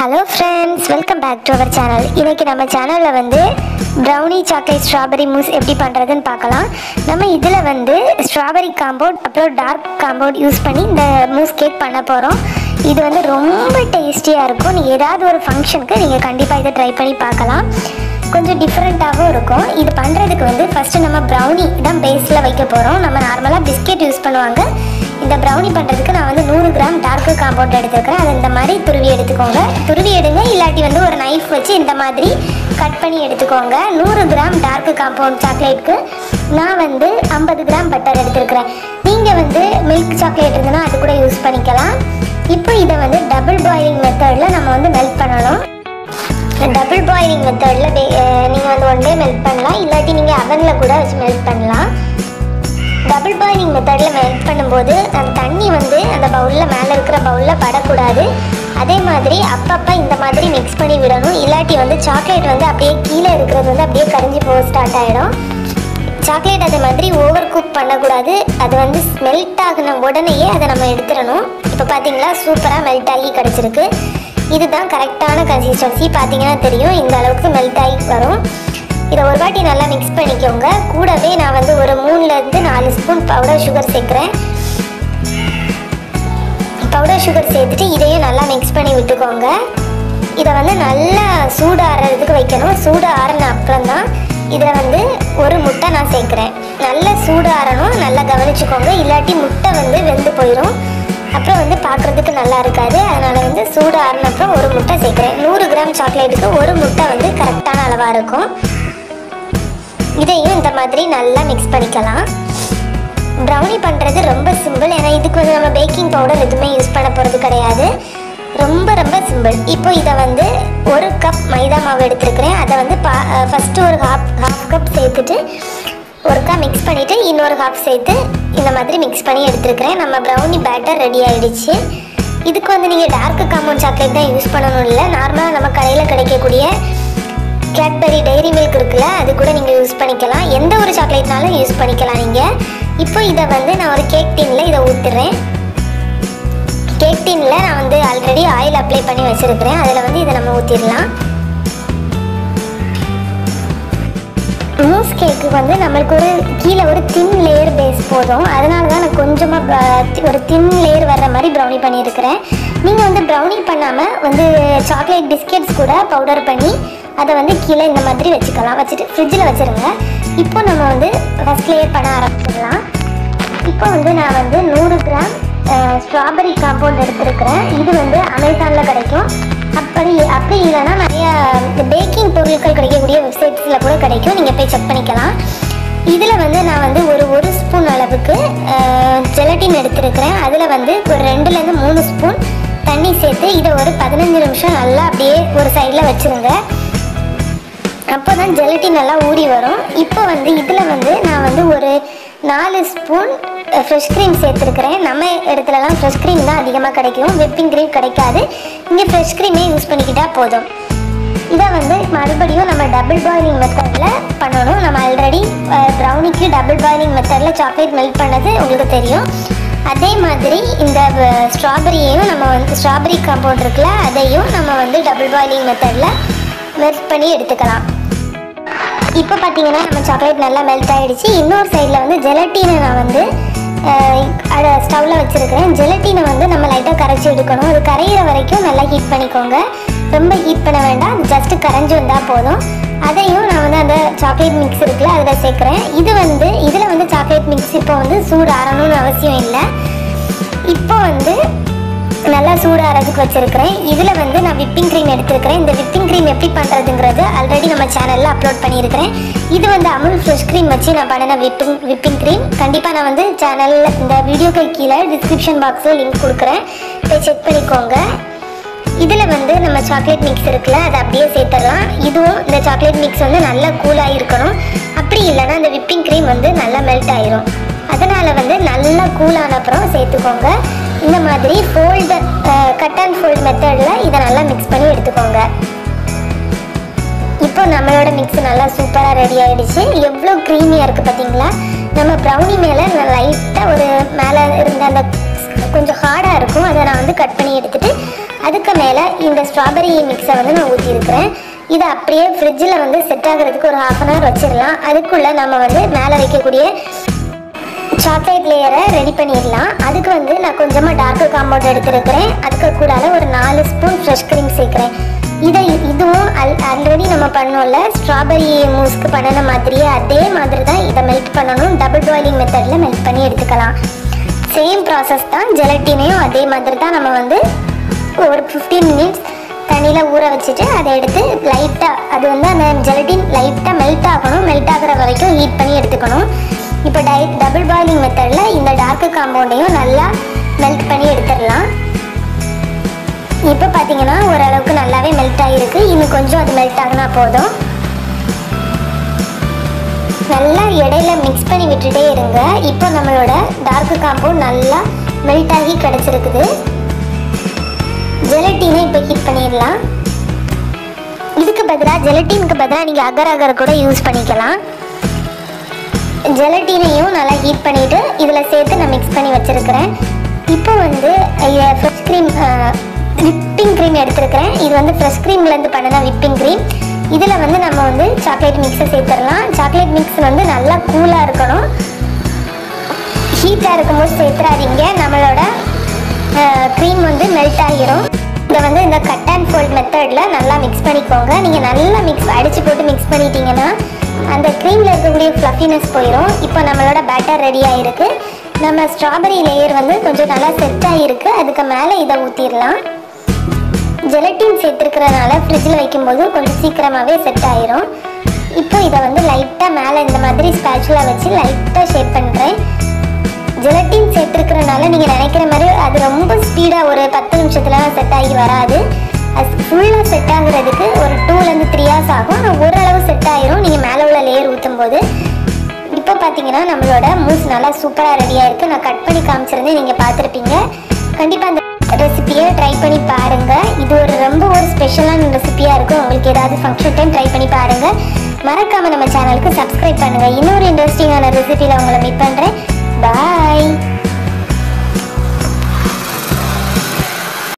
hello friends welcome back to our channel இன்னைக்கு நம்ம சேனலில் வந்து ப்ரௌனி சாக்லேட் ஸ்ட்ராபெரி மூஸ் எப்படி பண்ணுறதுன்னு பார்க்கலாம் நம்ம இதில் வந்து ஸ்ட்ராபெரி காம்பவுண்ட் அப்புறம் டார்க் காம்பவுண்ட் யூஸ் பண்ணி இந்த மூஸ் கேக் பண்ண போகிறோம் இது வந்து ரொம்ப டேஸ்டியாக இருக்கும் நீங்கள் ஏதாவது ஒரு ஃபங்க்ஷனுக்கு நீங்கள் கண்டிப்பாக இதை ட்ரை பண்ணி பார்க்கலாம் கொஞ்சம் டிஃப்ரெண்ட்டாகவும் இருக்கும் இது பண்ணுறதுக்கு வந்து ஃபஸ்ட்டு நம்ம ப்ரௌனி தான் பேஸில் வைக்க போகிறோம் நம்ம நார்மலாக பிஸ்கெட் யூஸ் பண்ணுவாங்க இந்த ப்ரௌனி பண்ணுறதுக்கு நான் வந்து நூறு கிராம் டார்க்கு காம்பவுண்ட் எடுத்துருக்கிறேன் அது இந்த மாதிரி துருவி எடுத்துக்கோங்க துருவி எடுங்க இல்லாட்டி வந்து ஒரு நைஃப் வச்சு இந்த மாதிரி கட் பண்ணி எடுத்துக்கோங்க நூறு கிராம் டார்க்கு காம்பவுண்ட் சாக்லேட்க்கு நான் வந்து ஐம்பது கிராம் பட்டர் எடுத்துருக்கிறேன் நீங்கள் வந்து மில்க் சாக்லேட் இருந்ததுன்னா அது கூட யூஸ் பண்ணிக்கலாம் இப்போ இதை வந்து டபுள் பாயிலிங் மெத்தடில் நம்ம வந்து மெல்ட் பண்ணணும் டபுள் பாயிலிங் மெத்தடில் நீங்கள் வந்து ஒன் டே மெல்ட் பண்ணலாம் இல்லாட்டி நீங்கள் அவனில் கூட வச்சு மெல்ட் பண்ணலாம் டபுள் பாயிலிங் மெத்தடில் மெல்ட் பண்ணும்போது அந்த தண்ணி வந்து அந்த பவுலில் மேலே இருக்கிற பவுலில் படக்கூடாது அதே மாதிரி அப்பப்போ இந்த மாதிரி மிக்ஸ் பண்ணி விடணும் இல்லாட்டி வந்து சாக்லேட் வந்து அப்படியே கீழே இருக்கிறது வந்து அப்படியே கரைஞ்சி போக ஸ்டார்ட் ஆகிடும் சாக்லேட் அதே மாதிரி ஓவர் குக் பண்ணக்கூடாது அது வந்து மெல்ட் ஆகின உடனேயே அதை நம்ம எடுத்துடணும் இப்போ பார்த்தீங்களா சூப்பராக மெல்ட் ஆகி கிடச்சிருக்கு இதுதான் கரெக்டான கன்சிஸ்டன்சி பார்த்தீங்கன்னா தெரியும் இந்த அளவுக்கு மெல்ட் ஆகி வரும் இதை ஒரு வாட்டி நல்லா மிக்ஸ் பண்ணிக்கோங்க கூடவே நான் வந்து ஒரு மூணுலேருந்து நாலு ஸ்பூன் பவுடர் சுகர் சேர்க்குறேன் பவுடர் சுகர் சேர்த்துட்டு இதையும் நல்லா மிக்ஸ் பண்ணி விட்டுக்கோங்க இதை வந்து நல்லா சூடு ஆறுறதுக்கு வைக்கணும் சூடு ஆறின அப்புறம் தான் இதில் வந்து ஒரு முட்டை நான் சேர்க்குறேன் நல்ல சூடு ஆறணும் நல்லா கவனிச்சுக்கோங்க இல்லாட்டி முட்டை வந்து வெந்து போயிடும் அப்புறம் வந்து பார்க்குறதுக்கு நல்லா இருக்காது அதனால் வந்து சூடு ஆறின அப்புறம் ஒரு முட்டை சேர்க்குறேன் நூறு கிராம் சாக்லேட்டுக்கு ஒரு முட்டை வந்து கரெக்டான அளவாக இருக்கும் இதையும் இந்த மாதிரி நல்லா மிக்ஸ் பண்ணிக்கலாம் ப்ரௌனி பண்ணுறது ரொம்ப சிம்பிள் ஏன்னா இதுக்கு வந்து நம்ம பேக்கிங் பவுடர் எதுவுமே யூஸ் பண்ண போகிறது கிடையாது ரொம்ப ரொம்ப சிம்பிள் இப்போ இதை வந்து ஒரு கப் மைதா மாவு எடுத்துருக்கிறேன் அதை வந்து பா ஃபஸ்ட்டு ஒரு ஹாஃப் ஹாஃப் கப் சேர்த்துட்டு ஒருக்கா மிக்ஸ் பண்ணிவிட்டு இன்னொரு ஹாஃப் சேர்த்து இந்த மாதிரி மிக்ஸ் பண்ணி எடுத்துருக்கிறேன் நம்ம ப்ரௌனி பேட்டர் ரெடி ஆகிடுச்சு இதுக்கு வந்து நீங்கள் டார்க் காம்பவுண்ட் சாக்லேட் தான் யூஸ் பண்ணணும் இல்லை நார்மலாக நம்ம கடையில் கிடைக்கக்கூடிய கேட்பரி டைரி மில்க் இருக்குல்ல அது கூட நீங்கள் யூஸ் பண்ணிக்கலாம் எந்த ஒரு சாக்லேட்னாலும் யூஸ் பண்ணிக்கலாம் நீங்கள் இப்போ இதை வந்து நான் ஒரு கேக் டீனில் இதை ஊற்றுறேன் கேக் டீனில் நான் வந்து ஆல்ரெடி ஆயில் அப்ளை பண்ணி வச்சுருக்கிறேன் அதில் வந்து இதை நம்ம ஊற்றிடலாம் மூஸ் கேக்கு வந்து நம்மளுக்கு ஒரு கீழே ஒரு தின் லேயர் பேஸ் போதும் அதனால தான் நான் கொஞ்சமாக ஒரு தின் லேயர் வர்ற மாதிரி ப்ரௌனி பண்ணியிருக்கிறேன் நீங்கள் வந்து ப்ரௌனி பண்ணாமல் வந்து சாக்லேட் பிஸ்கெட்ஸ் கூட பவுடர் பண்ணி அதை வந்து கீழே இந்த மாதிரி வச்சுக்கலாம் வச்சுட்டு ஃப்ரிட்ஜில் வச்சுருங்க இப்போ நம்ம வந்து ஃபஸ்ட் லேயர் பண்ண ஆரம்பிச்சிடலாம் இப்போ வந்து நான் வந்து நூறு கிராம் ஸ்ட்ராபெரி காம்பவுண்ட் எடுத்திருக்கிறேன் இது வந்து அமேசானில் கிடைக்கும் அப்படி அப்படி இல்லைன்னா நிறைய இந்த பேக்கிங் பொருட்கள் கிடைக்கக்கூடிய வெப்சைட்ஸில் கூட கிடைக்கும் நீங்கள் போய் செக் பண்ணிக்கலாம் இதில் வந்து நான் வந்து ஒரு ஒரு ஸ்பூன் அளவுக்கு ஜெலட்டின் எடுத்திருக்கிறேன் அதில் வந்து ஒரு ரெண்டுலேருந்து மூணு ஸ்பூன் தண்ணி சேர்த்து இதை ஒரு பதினஞ்சு நிமிஷம் நல்லா அப்படியே ஒரு சைடில் வச்சுருங்க அப்போ தான் ஜெலட்டின் நல்லா ஊறி வரும் இப்போ வந்து இதில் வந்து நான் வந்து ஒரு நாலு ஸ்பூன் ஃப்ரெஷ் க்ரீம் சேர்த்துருக்கிறேன் நம்ம இடத்துலலாம் ஃப்ரெஷ் க்ரீம் தான் அதிகமாக கிடைக்கும் விப்பிங் க்ரீம் கிடைக்காது இங்கே ஃப்ரெஷ் க்ரீமே யூஸ் பண்ணிக்கிட்டால் போதும் இதை வந்து மறுபடியும் நம்ம டபுள் பாயிலிங் மெத்தடில் பண்ணணும் நம்ம ஆல்ரெடி ப்ரௌனிக்கு டபுள் பாயிலிங் மெத்தடில் சாக்லேட் மெல்ட் பண்ணது உங்களுக்கு தெரியும் அதே மாதிரி இந்த ஸ்ட்ராபெரியையும் நம்ம வந்து ஸ்ட்ராபெரி காம்பவுண்ட் இருக்குல்ல அதையும் நம்ம வந்து டபுள் பாயிலிங் மெத்தடில் மெல்ட் பண்ணி எடுத்துக்கலாம் இப்போ பார்த்தீங்கன்னா நம்ம சாக்லேட் நல்லா மெல்ட் ஆகிடுச்சு இன்னொரு சைடில் வந்து ஜெலட்டினை நான் வந்து அதை ஸ்டவ்வில் வச்சுருக்கிறேன் ஜெலட்டினை வந்து நம்ம லைட்டாக கரைச்சி எடுக்கணும் அது கரையிற வரைக்கும் நல்லா ஹீட் பண்ணிக்கோங்க ரொம்ப ஹீட் பண்ண வேண்டாம் அது ஜஸ்ட்டு கரைஞ்சி வந்தால் போதும் அதையும் நான் வந்து அந்த சாக்லேட் மிக்ஸ் இருக்குல்ல அதில் சேர்க்குறேன் இது வந்து இதில் வந்து சாக்லேட் மிக்ஸ் இப்போ வந்து சூடு ஆறணும்னு அவசியம் இல்லை இப்போ வந்து நல்லா சூடாகிறதுக்கு வச்சுருக்கிறேன் இதில் வந்து நான் விப்பிங் க்ரீம் எடுத்துருக்கிறேன் இந்த விப்பிங் க்ரீம் எப்படி பண்ணுறதுங்கிறது ஆல்ரெடி நம்ம சேனலில் அப்லோட் பண்ணியிருக்கிறேன் இது வந்து அமுல் ஃப்ரெஷ் க்ரீம் வச்சு நான் பண்ணின விப்பிங் விப்பிங் க்ரீம் கண்டிப்பாக நான் வந்து சேனலில் இந்த வீடியோக்கு கீழே டிஸ்கிரிப்ஷன் பாக்ஸில் லிங்க் கொடுக்குறேன் போய் செக் பண்ணிக்கோங்க இதில் வந்து நம்ம சாக்லேட் மிக்ஸ் இருக்குல்ல அதை அப்படியே சேர்த்துடலாம் இதுவும் இந்த சாக்லேட் மிக்ஸ் வந்து நல்லா கூலாக இருக்கணும் அப்படி இல்லைன்னா இந்த விப்பிங் க்ரீம் வந்து நல்லா மெல்ட் ஆயிரும் அதனால் வந்து நல்லா கூலான அப்புறம் சேர்த்துக்கோங்க இந்த மாதிரி ஃபோல்டு கட் அண்ட் ஃபோல்ட் மெத்தடில் இதை நல்லா மிக்ஸ் பண்ணி எடுத்துக்கோங்க இப்போ நம்மளோட மிக்ஸ் நல்லா சூப்பராக ரெடி ஆகிடுச்சு எவ்வளோ க்ரீமியாக இருக்குது பார்த்தீங்களா நம்ம ப்ரௌனி மேலே லைட்டாக ஒரு மேலே இருந்த அந்த கொஞ்சம் ஹார்டாக இருக்கும் அதை நான் வந்து கட் பண்ணி எடுத்துட்டு அதுக்கு மேலே இந்த ஸ்ட்ராபெரி மிக்ஸை வந்து நான் ஊற்றிருக்கிறேன் இதை அப்படியே ஃப்ரிட்ஜில் வந்து செட் ஆகிறதுக்கு ஒரு ஹாஃப் அன் ஹவர் வச்சிடலாம் அதுக்குள்ளே நம்ம வந்து மேலே வைக்கக்கூடிய சாக்லேட் லேயரை ரெடி பண்ணிடலாம் அதுக்கு வந்து நான் கொஞ்சமாக டார்க் காம்பவுண்ட் எடுத்துருக்கிறேன் அதுக்கு கூடால ஒரு நாலு ஸ்பூன் ஃப்ரெஷ் க்ரீம் சேர்க்குறேன் இதை இதுவும் அல் ஆல்ரெடி நம்ம பண்ணோம்ல ஸ்ட்ராபெரி மூஸ்க்கு பண்ணின மாதிரியே அதே மாதிரி தான் இதை மெல்ட் பண்ணணும் டபுள் பாயிலிங் மெத்தடில் மெல்ட் பண்ணி எடுத்துக்கலாம் சேம் ப்ராசஸ் தான் ஜெலட்டினையும் அதே மாதிரி தான் நம்ம வந்து ஒரு ஃபிஃப்டீன் மினிட்ஸ் தண்ணியில் ஊற வச்சுட்டு அதை எடுத்து லைட்டாக அது வந்து அந்த ஜெலட்டின் லைட்டாக மெல்ட் ஆகணும் மெல்ட் ஆகிற வரைக்கும் ஹீட் பண்ணி எடுத்துக்கணும் இப்போ டை டபுள் பாயிலிங் மெத்தடில் இந்த டார்க் காம்பவுண்டையும் நல்லா மெல்ட் பண்ணி எடுத்துடலாம் இப்போ பார்த்தீங்கன்னா ஓரளவுக்கு நல்லாவே மெல்ட் ஆகிருக்கு இன்னும் கொஞ்சம் அது மெல்ட் ஆகினா போதும் நல்லா இடையில மிக்ஸ் பண்ணி விட்டுட்டே இருங்க இப்போ நம்மளோட டார்க் காம்பவுண்ட் நல்லா மெல்ட் ஆகி கிடச்சிருக்குது ஜெலட்டினை இப்போ ஹீட் பண்ணிடலாம் இதுக்கு பதிலாக ஜெலட்டினுக்கு பதிலாக நீங்கள் அகர் அகர் கூட யூஸ் பண்ணிக்கலாம் ஜெலட்டினையும் நல்லா ஹீட் பண்ணிவிட்டு இதில் சேர்த்து நான் மிக்ஸ் பண்ணி வச்சுருக்கிறேன் இப்போ வந்து ஃப்ரெஷ் க்ரீம் விப்பிங் க்ரீம் எடுத்துருக்கிறேன் இது வந்து ஃப்ரெஷ் க்ரீம்லேருந்து பண்ணின விப்பிங் க்ரீம் இதில் வந்து நம்ம வந்து சாக்லேட் மிக்ஸை சேர்த்துடலாம் சாக்லேட் மிக்ஸ் வந்து நல்லா கூலாக இருக்கணும் ஹீட்டாக இருக்கும்போது சேர்த்துறாதீங்க நம்மளோட க்ரீம் வந்து மெல்ட் ஆகிரும் இதை வந்து இந்த கட் அண்ட் ஃபோல்ட் மெத்தடில் நல்லா மிக்ஸ் பண்ணிக்கோங்க நீங்கள் நல்லா மிக்ஸ் அடித்து போட்டு மிக்ஸ் பண்ணிட்டீங்கன்னா அந்த க்ரீமில் இருக்கக்கூடிய ஃப்ளஃபினஸ் போயிடும் இப்போ நம்மளோட பேட்டர் ரெடி ஆகிருக்கு நம்ம ஸ்ட்ராபெரி லேயர் வந்து கொஞ்சம் நல்லா செட் ஆகிருக்கு அதுக்கு மேலே இதை ஊற்றிடலாம் ஜெலட்டின் சேர்த்துருக்கிறனால ஃப்ரிட்ஜில் வைக்கும்போது கொஞ்சம் சீக்கிரமாகவே செட் ஆயிரும் இப்போ இதை வந்து லைட்டாக மேலே இந்த மாதிரி ஸ்பேச்சுலாக வச்சு லைட்டாக ஷேப் பண்ணுறேன் ஜெலட்டின் சேர்த்துருக்கிறனால நீங்கள் நினைக்கிற மாதிரி அது ரொம்ப ஸ்பீடாக ஒரு பத்து நிமிஷத்துலலாம் செட் ஆகி வராது அது ஃபுல்லாக செட் ஆகுறதுக்கு ஒரு டூலேருந்து த்ரீ ஹவர்ஸ் ஆகும் ஆனால் ஓரளவு செட் ஆயிரும் நீங்கள் மேலே உள்ள லேயர் ஊற்றும் போது இப்போ பார்த்தீங்கன்னா நம்மளோட மூஸ் நல்லா சூப்பராக ரெடியாக இருக்குது நான் கட் பண்ணி காமிச்சிருந்தேன் நீங்கள் பார்த்துருப்பீங்க கண்டிப்பாக அந்த ரெசிபியை ட்ரை பண்ணி பாருங்கள் இது ஒரு ரொம்ப ஒரு ஸ்பெஷலான ரெசிபியாக இருக்கும் உங்களுக்கு ஏதாவது ஃபங்க்ஷன் டைம் ட்ரை பண்ணி பாருங்கள் மறக்காமல் நம்ம சேனலுக்கு சப்ஸ்கிரைப் பண்ணுங்கள் இன்னொரு இன்ட்ரெஸ்டிங்கான ரெசிபியில் உங்களை மீட் பண்ணுறேன் பாய்